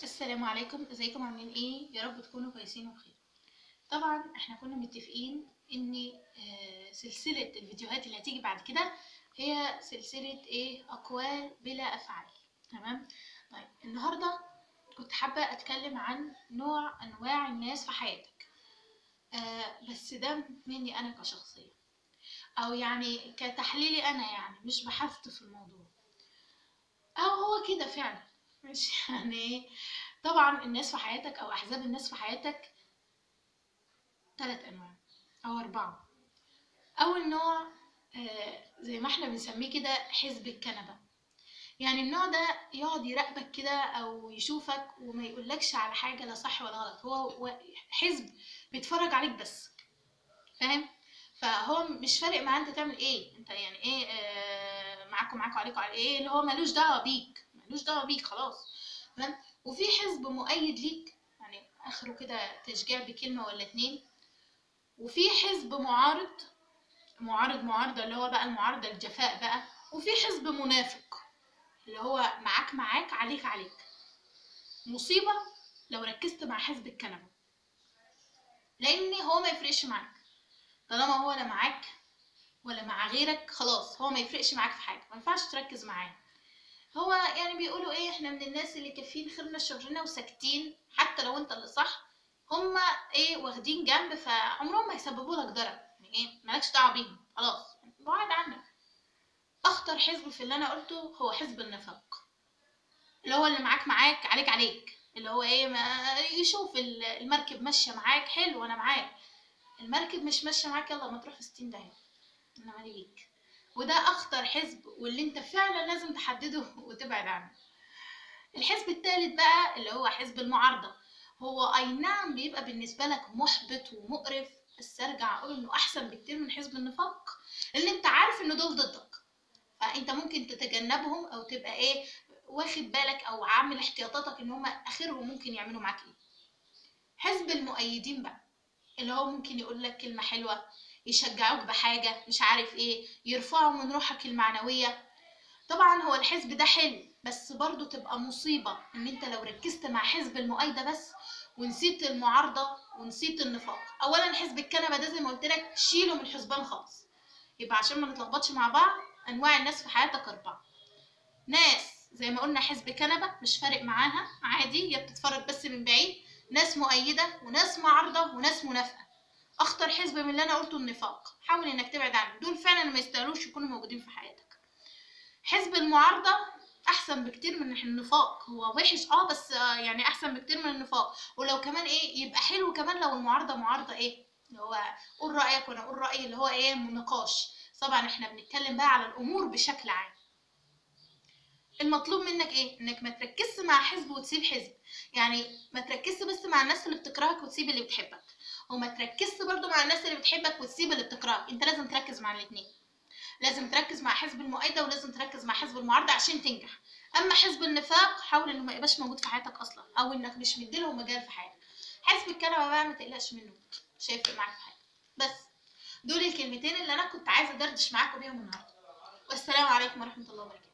السلام عليكم ازيكم عاملين ايه يا رب تكونوا كويسين وبخير طبعا احنا كنا متفقين ان آه، سلسلة الفيديوهات اللي هتيجي بعد كده هي سلسلة ايه اقوال بلا افعال تمام طيب النهاردة كنت حابة اتكلم عن نوع انواع الناس في حياتك آه بس ده مني انا كشخصية او يعني كتحليلي انا يعني مش بحثت في الموضوع او هو كده فعلا مش يعني ايه طبعا الناس في حياتك او احزاب الناس في حياتك ثلاث انواع او اربعه اول نوع آه زي ما احنا بنسميه كده حزب الكنبه يعني النوع ده يقعد يراقبك كده او يشوفك وما يقولكش على حاجه لا صح ولا غلط هو هو حزب بيتفرج عليك بس فاهم فهو مش فارق معاه انت تعمل ايه انت يعني ايه آه معاكم معاكم عليكم على ايه اللي هو ملوش دعوه بيك ملوش دعوه بيك خلاص تمام وفي حزب مؤيد ليك يعني اخره كده تشجيع بكلمه ولا اتنين وفي حزب معارض معارض معارضه اللي هو بقى المعارضه الجفاء بقى وفي حزب منافق اللي هو معاك معاك عليك عليك مصيبه لو ركزت مع حزب الكنبه لان هو ما يفرقش معاك طالما هو لا معاك ولا مع غيرك خلاص هو ما يفرقش معاك في حاجه ما ينفعش تركز معاه هو يعني بيقولوا ايه احنا من الناس اللي كافيين خيرنا شرنا وساكتين حتى لو انت اللي صح هما ايه واخدين جنب فعمرهم ما يسببوا لك ضرر يعني ايه مالكش دعوه بيهم خلاص بعد عنك اخطر حزب في اللي انا قلته هو حزب النفاق اللي هو اللي معاك معاك عليك عليك اللي هو ايه ما يشوف المركب ماشيه معاك حلو انا معاك المركب مش ماشيه معاك يلا ما تروح في 60 داهيه انا مالي بيك وده اخطر حزب واللي انت فعلا لازم تحدده وتبعد عنه الحزب الثالث بقى اللي هو حزب المعارضه هو اي نعم بيبقى بالنسبه لك محبط ومقرف بس ارجع اقول انه احسن بكتير من حزب النفاق لان انت عارف ان دول ضدك فانت ممكن تتجنبهم او تبقى ايه واخد بالك او عامل احتياطاتك ان هم اخرهم ممكن يعملوا معاك ايه حزب المؤيدين بقى اللي هو ممكن يقول لك كلمه حلوه يشجعوك بحاجة مش عارف ايه يرفعوا من روحك المعنوية طبعا هو الحزب ده حلو بس برضو تبقى مصيبة ان انت لو ركزت مع حزب المؤايدة بس ونسيت المعارضة ونسيت النفاق اولا حزب الكنبة ده زي ما قلت لك شيله من الحسبان خالص يبقى عشان ما نتلخبطش مع بعض انواع الناس في حياتك اربعة ناس زي ما قلنا حزب كنبة مش فارق معاها عادي هي بتتفرج بس من بعيد ناس مؤيدة وناس معارضة وناس منافقة اخطر حزب من اللي انا قلته النفاق حاول انك تبعد عنه دول فعلا ما يستاهلوش يكونوا موجودين في حياتك حزب المعارضه احسن بكتير من النفاق هو وحش اه بس آه يعني احسن بكتير من النفاق ولو كمان ايه يبقى حلو كمان لو المعارضه معارضه ايه اللي هو قول رايك وانا اقول رايي اللي هو ايه نقاش طبعا احنا بنتكلم بقى على الامور بشكل عام المطلوب منك ايه انك ما تركزش مع حزب وتسيب حزب يعني ما تركزش بس مع الناس اللي بتكرهك وتسيب اللي بتحبك وما تركزش برضو مع الناس اللي بتحبك وتسيب اللي بتكرهك انت لازم تركز مع الاثنين لازم تركز مع حزب المؤيدة ولازم تركز مع حزب المعارضة عشان تنجح اما حزب النفاق حاول انه ما يبقاش موجود في حياتك اصلا او انك مش مديله مجال في حياتك حزب الكنبة بقى ما تقلقش منه مش هيفرق معاك في حاجه بس دول الكلمتين اللي انا كنت عايزه ادردش معاكم بيهم النهارده والسلام عليكم ورحمه الله وبركاته